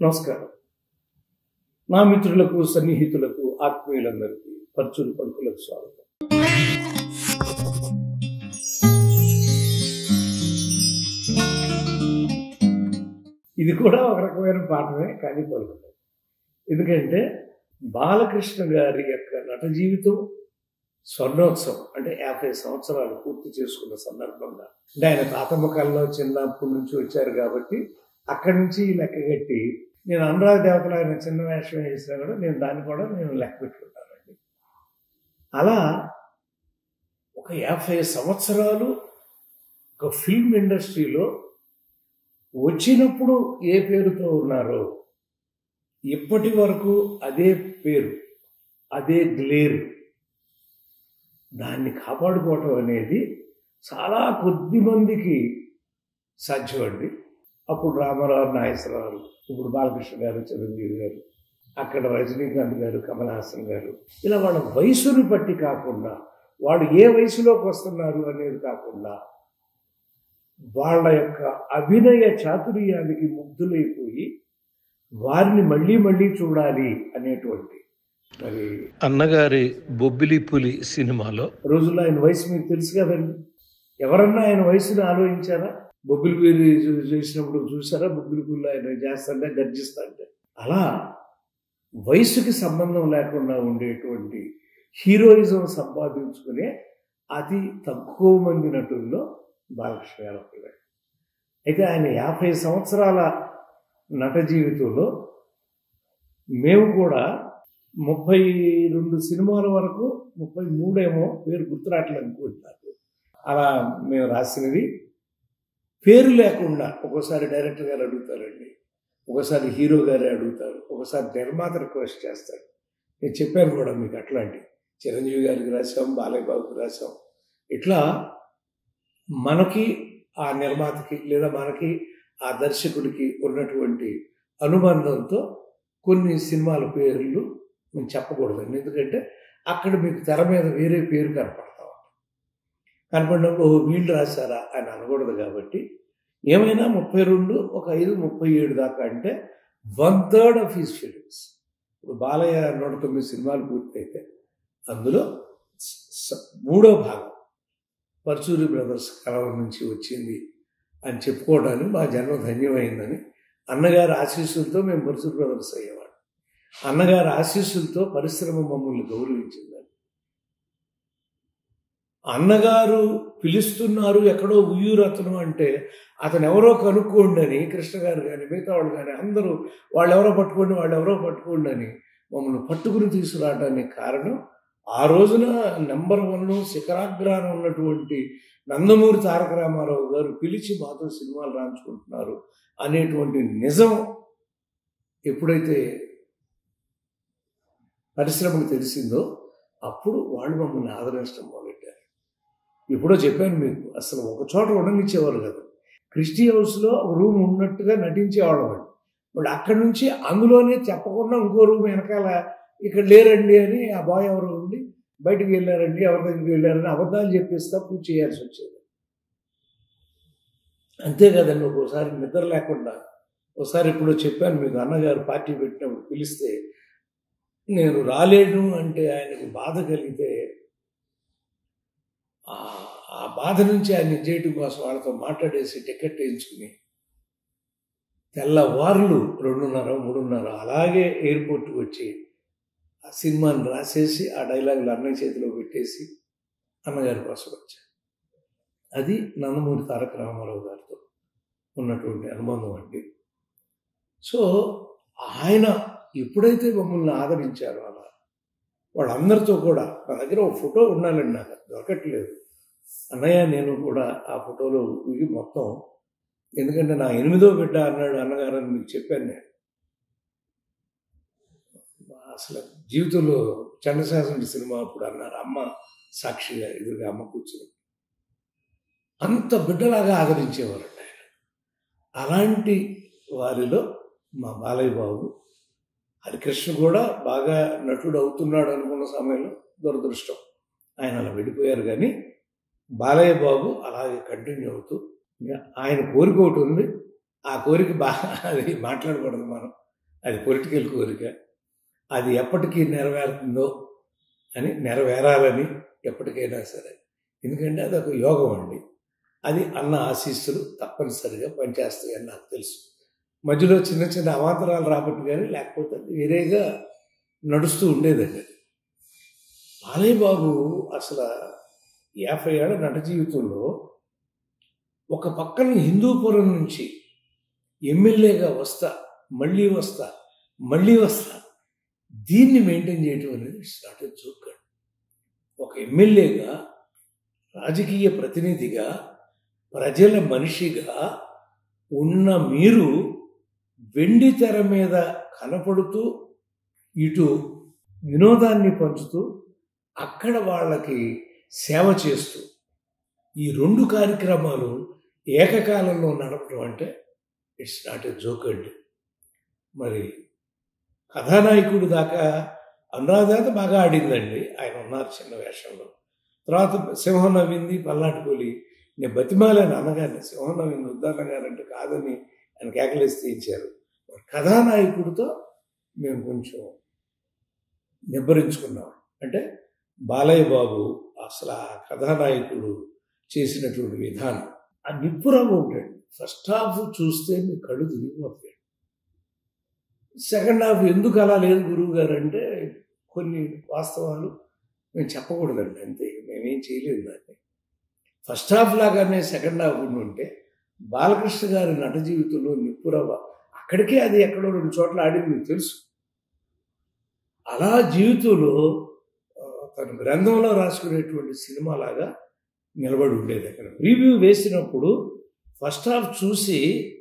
నమస్కారం నా మిత్రులకు సన్నిహితులకు ఆత్మీయులందరికీ పరచులు పలుకులకు స్వాగతం ఇది కూడా ఒక రకమైన పాఠమే కానీ పలుకుతాం ఎందుకంటే బాలకృష్ణ గారి యొక్క నట జీవితం స్వర్ణోత్సవం అంటే యాభై సంవత్సరాలు పూర్తి చేసుకున్న సందర్భంగా అంటే ఆయన తాతమ్మ కాలంలో చిన్నప్పటి నుంచి వచ్చారు కాబట్టి అక్కడి నుంచి లెక్కగట్టి నేను అనురాగ దేవతలు ఆయన చిన్న వేషం వేసినా కూడా నేను దాన్ని కూడా నేను లెక్క పెట్టుకుంటానండి అలా ఒక యాభై సంవత్సరాలు ఒక ఫిల్మ్ ఇండస్ట్రీలో వచ్చినప్పుడు ఏ పేరుతో ఉన్నారో ఇప్పటి వరకు అదే పేరు అదే గ్లేరు దాన్ని కాపాడుకోవటం అనేది చాలా కొద్ది మందికి సాధ్యం అండి అప్పుడు రామారావు నాగేశ్వరరావు ఇప్పుడు బాలకృష్ణ గారు చిరంజీవి గారు అక్కడ రజనీకాంత్ గారు కమల్ హాసన్ గారు ఇలా వాళ్ళ వయసుని బట్టి కాకుండా వాళ్ళు ఏ వయసులోకి వస్తున్నారు అనేది కాకుండా వాళ్ళ యొక్క అభినయ చాతుర్యానికి ముగ్ధులైపోయి వారిని మళ్ళీ మళ్ళీ చూడాలి అనేటువంటి మరి అన్నగారి బొబ్బిలి పులి సినిమాలో రోజుల్లో ఆయన వయసు మీకు తెలుసు కదండి ఎవరన్నా ఆయన వయసుని ఆలోచించారా బొబ్బిలి పూరి చూ- చేసినప్పుడు చూసారా బొబ్బిలి పూలు ఆయన చేస్తాంటే గర్జిస్తాంటే అలా వయసుకి సంబంధం లేకుండా ఉండేటువంటి హీరోయిజం సంపాదించుకునే అతి తక్కువ మంది నటుల్లో బాలకృష్ణ గారు ఒకరు అయితే ఆయన యాభై సంవత్సరాల నట జీవితంలో మేము కూడా ముప్పై రెండు సినిమాల వరకు ముప్పై మూడేమో పేరు గుర్తురాట్లు అనుకుంటున్నారు అలా మేము రాసినవి పేరు లేకుండా ఒక్కోసారి డైరెక్టర్ గారు అడుగుతారండి ఒకసారి హీరో గారే అడుగుతారు ఒకసారి నిర్మాత రిక్వెస్ట్ చేస్తాడు నేను చెప్పాను కూడా మీకు అట్లాంటి చిరంజీవి గారికి రాసాం బాలయ్య బాబుకి రాసాం ఇట్లా మనకి ఆ నిర్మాతకి లేదా మనకి ఆ దర్శకుడికి ఉన్నటువంటి అనుబంధంతో కొన్ని సినిమాల పేర్లు మేము చెప్పకూడదండి ఎందుకంటే అక్కడ మీకు తెర మీద వేరే పేరు కనపడతా ఉంటుంది కనపడినప్పుడు ఓ వీళ్ళు రాశారా అని అనకూడదు కాబట్టి ఏమైనా ముప్పై రెండు ఒక ఐదు ముప్పై ఏడు దాకా అంటే one third of his films ఇప్పుడు బాలయ్య నూట తొమ్మిది సినిమాలు పూర్తయితే అందులో స- స- మూడో భాగం పర్చూరి బ్రదర్స్ కలం నుంచి వచ్చింది అని చెప్పుకోవడానికి మా జన్మ ధన్యమైందని అన్నగారి ఆశీస్సులతో మేము పర్చూరి బ్రదర్స్ అయ్యేవాడు అన్నగారి ఆశీస్సులతో పరిశ్రమ మమ్మల్ని గౌరవించిందని అన్నగారు పిలుస్తున్నారు ఎక్కడో ఉయ్యూరు అతను అంటే అతను ఎవరో కనుక్కోండి అని కృష్ణ గారు కానీ మిగతా వాళ్ళు కానీ అందరూ వాళ్ళు ఎవరో పట్టుకోండి వాళ్ళు ఎవరో పట్టుకోండి అని మమ్మల్ని పట్టుకుని తీసుకురావడానికి కారణం ఆ రోజున నెంబర్ వన్ శిఖరాగ్రాన ఉన్నటువంటి నందమూరి తారక రామారావు గారు పిలిచి మాతో సినిమాలు రాయించుకుంటున్నారు అనేటువంటి నిజం ఎప్పుడైతే పరిశ్రమకు తెలిసిందో అప్పుడు వాళ్ళు మమ్మల్ని ఆదరించడం మొదలెట్టారు ఎప్పుడో చెప్పాను మీకు అసలు ఒక చోట ఉండనిచ్చేవారు కదా క్రిస్టీ హౌస్లో ఒక రూమ్ ఉన్నట్టుగా నటించేవాళ్ళం అండి వాళ్ళు అక్కడి నుంచి అందులోనే చెప్పకుండా ఇంకో రూమ్ వెనకాల ఇక్కడ లేరండి అని ఆ బాయ్ ఎవరో ఉండి బయటికి వెళ్ళారండి ఎవరి దగ్గరికి వెళ్ళారని అబద్ధాలు చెప్పేస్తా పూజ చేయాల్సి వచ్చేది అంతే కదండి ఒక్కోసారి నిద్ర లేకుండా ఒకసారి ఇప్పుడు చెప్పాను మీకు అన్నగారు పార్టీ పెట్టినప్పుడు పిలిస్తే నేను రాలేను అంటే ఆయనకి బాధ కలిగితే ఆ- ఆ బాధ నుంచి ఆయన చేయటం కోసం వాళ్ళతో మాట్లాడేసి టికెట్ వేయించుకుని తెల్లవారులు రెండున్నర మూడున్నర అలాగే ఎయిర్పోర్ట్కి వచ్చి ఆ సినిమాని రాసేసి ఆ డైలాగులు అన్నయ్య చేతిలో పెట్టేసి అన్నగారి కోసం వచ్చాను అది నందమూరి తారక రామారావు గారితో ఉన్నటువంటి అనుబంధం అండి సో ఆయన ఎప్పుడైతే మమ్మల్ని ఆదరించారో అలా వాళ్ళందరితో కూడా నా దగ్గర ఒక ఫోటో ఉండాలండి నాకు అది దొరకట్లేదు అన్నయ్య నేను కూడా ఆ ఫోటోలో దిగి మొత్తం ఎందుకంటే నా ఎనిమిదో బిడ్డ అన్నాడు అన్నగారు అని మీకు చెప్పాను నేను అసలు జీవితంలో చంద్రశాసన సినిమా అప్పుడు అన్నారు అమ్మ సాక్షిగా ఎదురుగా అమ్మ కూర్చుని అంత బిడ్డలాగా ఆదరించేవారండి ఆయన అలాంటి వారిలో మా బాలయ్య బాబు హరికృష్ణ కూడా బాగా నటుడు అవుతున్నాడు అనుకున్న సమయంలో దురదృష్టం ఆయన అలా వెళ్ళిపోయారు కానీ బాలయ్య బాబు అలాగే కంటిన్యూ అవుతూ ఇంకా ఆయన కోరిక ఒకటి ఉంది ఆ కోరిక బాగా అది మాట్లాడకూడదు మనం అది పొలిటికల్ కోరిక అది ఎప్పటికీ నెరవేరుతుందో అని నెరవేరాలని ఎప్పటికైనా సరే ఎందుకంటే అది ఒక యోగం అండి అది అన్న ఆశీస్సులు తప్పనిసరిగా పనిచేస్తాయని నాకు తెలుసు మధ్యలో చిన్న చిన్న అవాంతరాలు రాబట్టి కానీ లేకపోతే అది వేరేగా నడుస్తూ ఉండేదండి అది బాలయ్య బాబు అసలు యాభై ఏళ్ళ నట జీవితంలో ఒక పక్కన హిందూపురం నుంచి ఎమ్మెల్యేగా వస్తా మళ్ళీ వస్తా మళ్ళీ వస్తా దీన్ని మెయింటైన్ చేయటం అనేది స్టార్ట్ జోక్ ఒక ఎమ్మెల్యేగా రాజకీయ ప్రతినిధిగా ప్రజల మనిషిగా ఉన్న మీరు వెండి తెర మీద కనపడుతూ ఇటు వినోదాన్ని పంచుతూ అక్కడ వాళ్ళకి సేవ చేస్తూ ఈ రెండు కార్యక్రమాలు ఏకకాలంలో నడపడం అంటే ఇట్స్ నాట్ ఎ జోక్ అండి మరి కథానాయకుడు దాకా అనురాధాత బాగా ఆడిందండి ఆయన ఉన్నారు చిన్న వేషంలో తర్వాత సింహం నవ్వింది పల్నాటి కూలి నేను బతిమాలని అన్నగారిని సింహం నవ్వింది వద్దన్నగారంటే కాదని ఆయన కేకలేసి తీయించారు కథానాయకుడితో మేము కొంచెం నిబ్బరించుకున్నాం అంటే బాలయ్య బాబు అసలు ఆ కథానాయకుడు చేసినటువంటి విధానం ఆ నిప్పురంగా ఉంటాడు ఫస్ట్ హాఫ్ చూస్తే మీ కళ్ళు తిరిగిపోతాయి సెకండ్ హాఫ్ ఎందుకు అలా లేదు గురువు గారు అంటే కొన్ని వాస్తవాలు మేము చెప్పకూడదండి అంతే మేమేం చేయలేదు దాన్ని ఫస్ట్ హాఫ్ లాగానే సెకండ్ హాఫ్ ఉంటే బాలకృష్ణ గారి నట జీవితంలో నిప్పురవ్వ అక్కడికే అది ఎక్కడో రెండు చోట్ల ఆడింది మీకు తెలుసు అలా జీవితంలో ఆ, తన గ్రంథంలో రాసుకునేటువంటి సినిమా లాగా నిలబడి ఉండేది అక్కడ రివ్యూ వేసినప్పుడు ఫస్ట్ హాఫ్ చూసి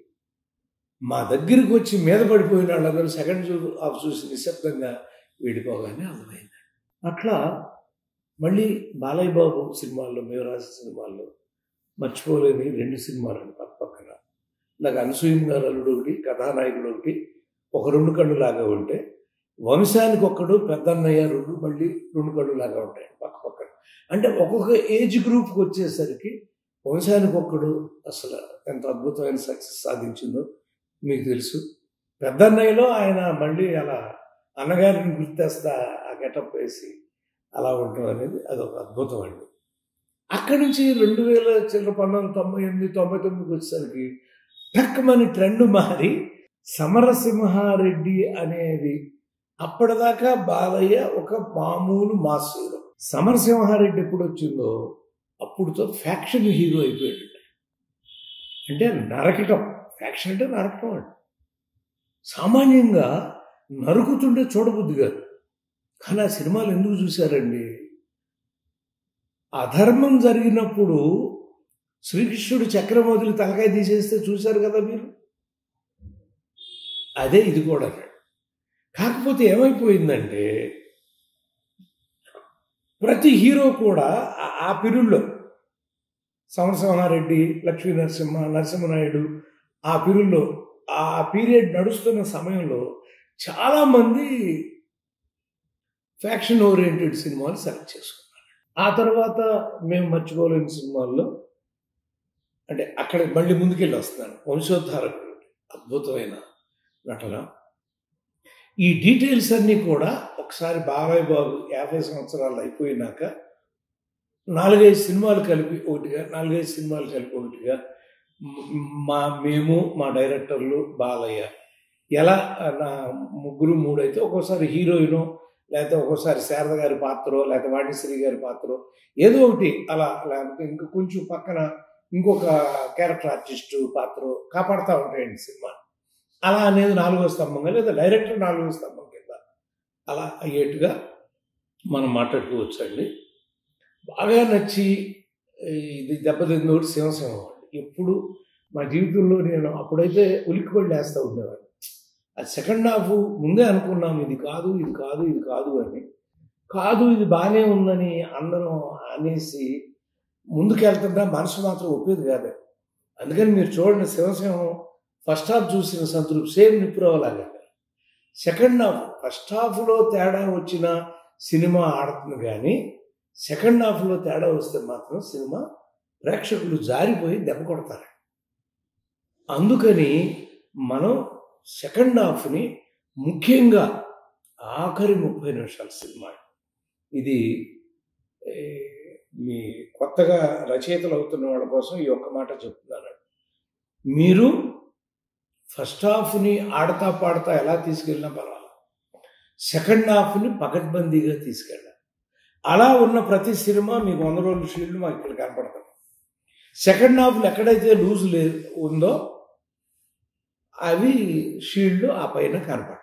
మా దగ్గరికి వచ్చి మీద పడిపోయిన వాళ్ళందరూ సెకండ్ హాఫ్ చూసి నిశ్శబ్దంగా వెళ్ళిపోగానే అర్థమైంది అట్లా మళ్ళీ బాలయ్య బాబు సినిమాల్లో మేము రాసిన సినిమాల్లో మర్చిపోలేని రెండు సినిమాలు పక్క పక్కన నాకు అనసూయం గారు అల్లుడు ఒకటి కథానాయకుడు ఒకటి ఒక రెండు కళ్ళు లాగా ఉంటే వంశానికి ఒక్కడు పెద్దన్నయ్య రెండు మళ్ళీ రెండు కళ్ళు లాగా ఉంటాయి పక్క పక్కన అంటే ఒక్కొక్క ఏజ్ గ్రూప్కి వచ్చేసరికి వంశానికి ఒక్కడు అసలు ఎంత అద్భుతమైన సక్సెస్ సాధించిందో మీకు తెలుసు పెద్దన్నయ్యలో ఆయన మళ్ళీ అలా అన్నగారిని గుర్తేస్తా ఆ గెటప్ వేసి అలా ఉండటం అనేది అదొక అద్భుతం అండి అక్కడి నుంచి రెండు వేల చిల్లర పంతొమ్మిది తొంభై ఎనిమిది తొంభై తొమ్మిదికి వచ్చేసరికి టక్కుమని ట్రెండ్ మారి సమరసింహారెడ్డి అనేది అప్పటిదాకా బాలయ్య ఒక మామూలు మాస్ హీరో సమరసింహారెడ్డి ఎప్పుడు వచ్చిందో అప్పుడుతో ఫ్యాక్షన్ హీరో అయిపోయాడు అంటే నరకటం ఫ్యాక్షన్ అంటే నరకటం అండి సామాన్యంగా నరుకుతుంటే చూడబుద్ధి కాదు కానీ ఆ సినిమాలు ఎందుకు చూశారండి అధర్మం జరిగినప్పుడు శ్రీకృష్ణుడు చక్రం వదిలి తలకాయ తీసేస్తే చూశారు కదా మీరు అదే ఇది కూడా కాకపోతే ఏమైపోయిందంటే ప్రతి హీరో కూడా ఆ- ఆ పీరియడ్లో సమరసింహారెడ్డి లక్ష్మీ నరసింహ నరసింహనాయుడు ఆ పీరియడ్లో ఆ పీరియడ్ నడుస్తున్న సమయంలో చాలామంది ఫ్యాక్షన్ ఓరియంటెడ్ సినిమాలు సెలెక్ట్ చేసుకున్నారు ఆ తర్వాత మేము మర్చిపోలేని సినిమాల్లో అంటే అక్కడ మళ్ళీ ముందుకెళ్ళి వస్తున్నాను వంశోద్ధారకుడు అద్భుతమైన నటన ఈ డీటెయిల్స్ అన్నీ కూడా ఒకసారి బాబాయ్ బాబు యాభై సంవత్సరాలు అయిపోయినాక నాలుగైదు సినిమాలు కలిపి ఒకటిగా నాలుగైదు సినిమాలు కలిపి ఒకటిగా మ్- మా మేము మా డైరెక్టర్లు బాలయ్య ఎలా నా ముగ్గురు మూడు అయితే ఒక్కోసారి హీరోయిన్ లేకపోతే ఒక్కోసారి శారద గారి పాత్ర లేకపోతే వాణిశ్రీ గారి పాత్ర ఏదో ఒకటి అలా లేకపోతే ఇంకా కొంచెం పక్కన ఇంకొక క్యారెక్టర్ ఆర్టిస్టు పాత్ర కాపాడుతూ ఉంటాయండి సినిమా అలా అనేది నాలుగో స్తంభంగా లేదా డైరెక్టర్ నాలుగో స్తంభం కింద అలా అయ్యేట్టుగా మనం మాట్లాడుకోవచ్చండి బాగా నచ్చి ఇది దెబ్బతిందోటి శివసింహం అండి ఎప్పుడు మా జీవితంలో నేను అప్పుడైతే ఉలిక్కిపడి లేస్తూ ఉండేవాడిని అది సెకండ్ హాఫ్ ముందే అనుకున్నాం ఇది కాదు ఇది కాదు ఇది కాదు అని కాదు ఇది బాగానే ఉందని అందరం అనేసి ముందుకెళ్తుందా మనసు మాత్రం ఒప్పేది కాదు అందుకని మీరు చూడండి శివసింహం ఫస్ట్ హాఫ్ చూసిన సంతృప్తి సేమ్ నిప్పురవలాగా సెకండ్ హాఫ్ ఫస్ట్ హాఫ్లో తేడా వచ్చిన సినిమా ఆడుతుంది కానీ సెకండ్ హాఫ్లో తేడా వస్తే మాత్రం సినిమా ప్రేక్షకులు జారిపోయి దెబ్బ కొడతారు అందుకని మనం సెకండ్ హాఫ్ని ముఖ్యంగా ఆఖరి ముప్పై నిమిషాల సినిమా ఇది ఏ, మీ కొత్తగా రచయితలు అవుతున్న వాళ్ళ కోసం ఈ ఒక్క మాట చెప్తున్నాను మీరు ఫస్ట్ హాఫ్ని ఆడతా పాడతా ఎలా తీసుకెళ్ళినా పర్వాలేదు సెకండ్ హాఫ్ని పకడ్బందీగా తీసుకెళ్ళాలి అలా ఉన్న ప్రతి సినిమా మీకు వంద రోజుల షీల్డ్ మాకు ఇక్కడ కనపడతాం సెకండ్ హాఫ్లో ఎక్కడైతే లూజ్ లే ఉందో అవి షీల్డ్ ఆ పైన కనపట్ల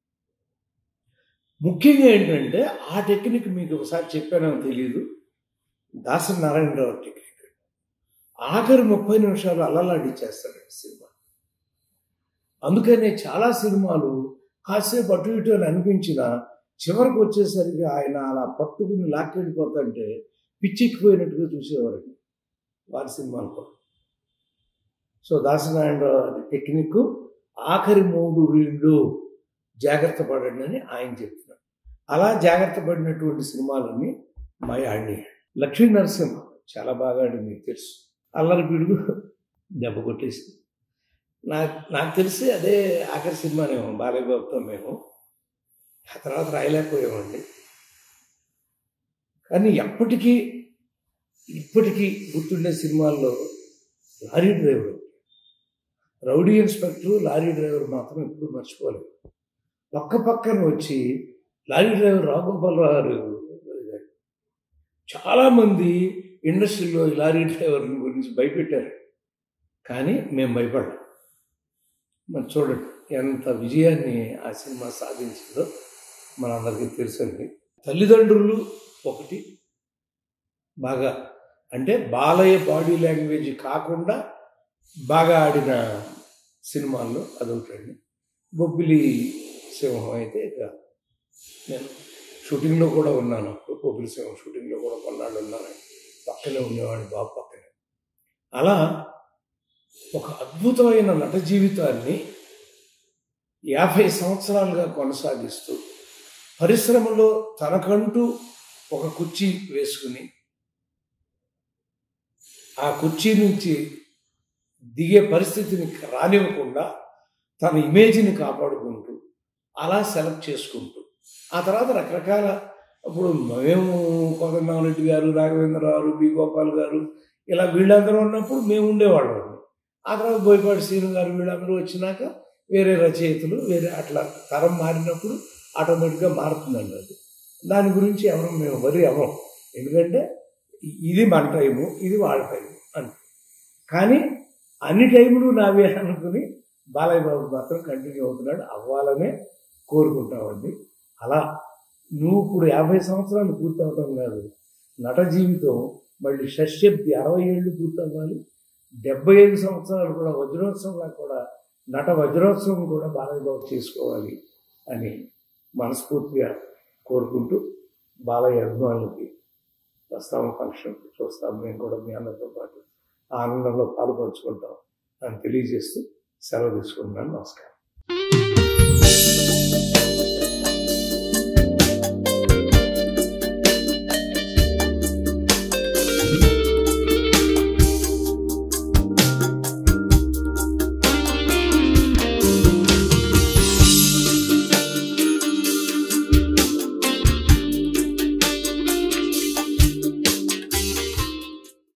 ముఖ్యంగా ఏంటంటే ఆ టెక్నిక్ మీకు ఒకసారి చెప్పానో తెలియదు దాసరి నారాయణరావు టెక్నిక్ ఆఖరి ముప్పై నిమిషాలు అల్లలాడిచ్చేస్తాడండి సినిమా అందుకనే చాలా సినిమాలు కాసేపు అటు ఇటు అని అనిపించిన చివరికి వచ్చేసరికి ఆయన అలా పట్టుకుని లాక్కెళ్ళిపోతుంటే పిచ్చెక్కిపోయినట్టుగా చూసేవారండి వారి సినిమాలు కూడా సో దాసనారాయణరావు టెక్నిక్ ఆఖరి మూడు రీళ్ళు జాగ్రత్త పడండి అని ఆయన చెప్తున్నాడు అలా జాగ్రత్త పడినటువంటి సినిమాలన్నీ మా ఆడినాయి లక్ష్మీ నరసింహ చాలా బాగా ఆడి మీకు తెలుసు అల్లరి పిడుగు దెబ్బ కొట్టేసింది నాకు నాకు తెలిసి అదే ఆఖరి సినిమానేమో బాలయ్య బాబుతో మేము ఆ తర్వాత రాయలేకపోయామండి కానీ ఎప్పటికీ ఇప్పటికీ గుర్తుండే సినిమాల్లో lorry driver rowdy inspector lorry driver మాత్రం ఎప్పుడు మర్చిపోలేదు పక్క పక్కన వచ్చి లారీ డ్రైవర్ రాఘోపాలరావు గారు చాలామంది ఇండస్ట్రీలో ఈ లారీ డ్రైవర్ గురించి భయపెట్టారు కానీ మేము భయపడ్డాం మరి చూడండి ఎంత విజయాన్ని ఆ సినిమా సాధించిందో మనందరికీ తెలుసండి తల్లిదండ్రులు ఒకటి బాగా అంటే బాలయ్య బాడీ లాంగ్వేజ్ కాకుండా బాగా ఆడిన సినిమాల్లో అదొకటండి బొబ్బిలి సింహం అయితే ఇక నేను షూటింగ్లో కూడా ఉన్నాను అప్పుడు బొబ్బిలి సింహం షూటింగ్లో కూడా కొన్నాళ్ళు ఉన్నాను పక్కనే ఉండేవాడిని బాబు పక్కనే అలా ఒక అద్భుతమైన నట జీవితాన్ని యాభై సంవత్సరాలుగా కొనసాగిస్తూ పరిశ్రమలో తనకంటూ ఒక కుర్చీ వేసుకుని ఆ కుర్చీ నుంచి దిగే పరిస్థితిని రానివ్వకుండా తన ఇమేజ్ని కాపాడుకుంటూ అలా సెలెక్ట్ చేసుకుంటూ ఆ తర్వాత రకరకాల ఇప్పుడు మేము కోదండరామరెడ్డి గారు రాఘవేంద్రరావు బి గోపాల్ గారు ఇలా వీళ్ళందరూ ఉన్నప్పుడు మేము ఉండేవాళ్ళం ఆ తర్వాత బోయపాటి శ్రీను గారు వీళ్ళందరూ వచ్చినాక వేరే రచయితలు వేరే అట్లా తరం మారినప్పుడు ఆటోమేటిక్గా మారుతుందండి అది దాని గురించి ఎవరు మేము వరి అవ్వం ఎందుకంటే ఇది మన టైము ఇది వాళ్ళ టైము అని కానీ అన్ని టైములు నావే అనుకుని బాలయ్య బాబు మాత్రం కంటిన్యూ అవుతున్నాడు అవ్వాలనే కోరుకుంటామండి అలా నువ్వు ఇప్పుడు యాభై సంవత్సరాలు పూర్తవటం కాదు నట జీవితం మళ్ళీ షష్యబ్ది అరవై ఏళ్ళు పూర్తవ్వాలి డెబ్బై ఐదు సంవత్సరాలు కూడా వజ్రోత్సవంలా కూడా నట వజ్రోత్సవం కూడా బాలయ్య బాబు చేసుకోవాలి అని మనస్ఫూర్తిగా కోరుకుంటూ బాలయ్య అభిమానులకి వస్తాము ఫంక్షన్ చూస్తాము మేము కూడా మీ అందరితో పాటు ఆ ఆనందంలో పాల్పంచుకుంటాం అని తెలియజేస్తూ సెలవు తీసుకుంటున్నాను నమస్కారం